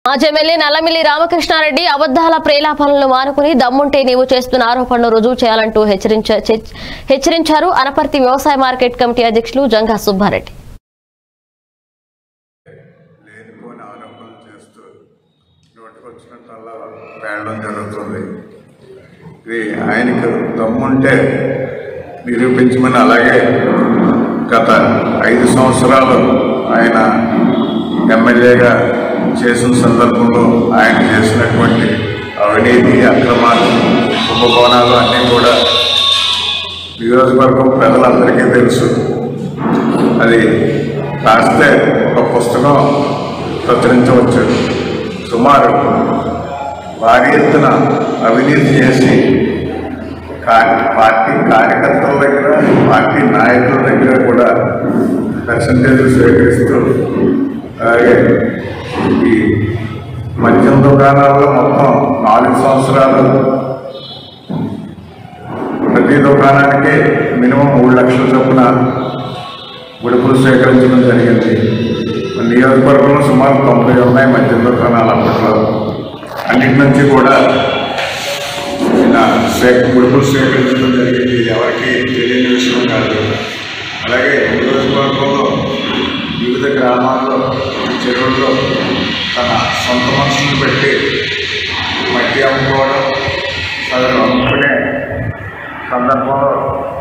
మాజీ ఎమ్మెల్యే నల్లమిల్లి రామకృష్ణారెడ్డి అబద్దాల ప్రేలాపనలను మానుకుని దమ్ముంటే నీవు చేస్తున్న ఆరోపణలు రుజువు చేయాలంటూ హెచ్చరించ చె- హెచ్చరించారు అనపర్తి వ్యవసాయ మార్కెట్ కమిటీ అధ్యక్షులు జంగా సుబ్బారెడ్డి లేనిపోని ఆరోపణలు చేస్తూ నోటికొచ్చినట్టల్లా పేడడం జరుగుతుంది ఇది ఆయనకు దమ్ముంటే నిరూపించమని అలాగే గత ఐదు సంవత్సరాలు ఆయన ఎమ్మెల్యేగా చేసిన సందర్భంలో ఆయన చేసినటువంటి అవినీతి అక్రమాలు కుంభకోణాలు అన్నీ కూడా నియోజకవర్గం ప్రజలందరికీ తెలుసు అది రాస్తే ఒక పుస్తకం ప్రచురించవచ్చు సుమారు భారీ ఎత్తున అవినీతి చేసి కా- పార్టీ కార్యకర్తల దగ్గర పార్టీ నాయకుల దగ్గర కూడా పర్సంటేజ్ స్వీకరిస్తూ అలాగే ఈ మద్యం దుకాణాల్లో మొత్తం నాలుగు సంవత్సరాలు ప్రతి దుకాణానికి మినిమం మూడు లక్షల చొప్పున ఉడుపులు సేకరించడం జరిగింది మన నియోజకవర్గంలో సుమారు తొంభై ఉన్నాయి మధ్య దుకాణాలు అప్పట్లో అన్నిటి నుంచి కూడా ఇలా సే ఉడుపులు సేకరించడం జరిగింది ఇది ఎవరికి తెలియని విషయం కాదు అలాగే నియోజకవర్గంలో వివిధ గ్రామాల్లో చెరువుల్లో తన సొంత మనుషులు పెట్టి మట్టి అమ్ముకోవడం సదరు అమ్ముకునే సందర్భంలో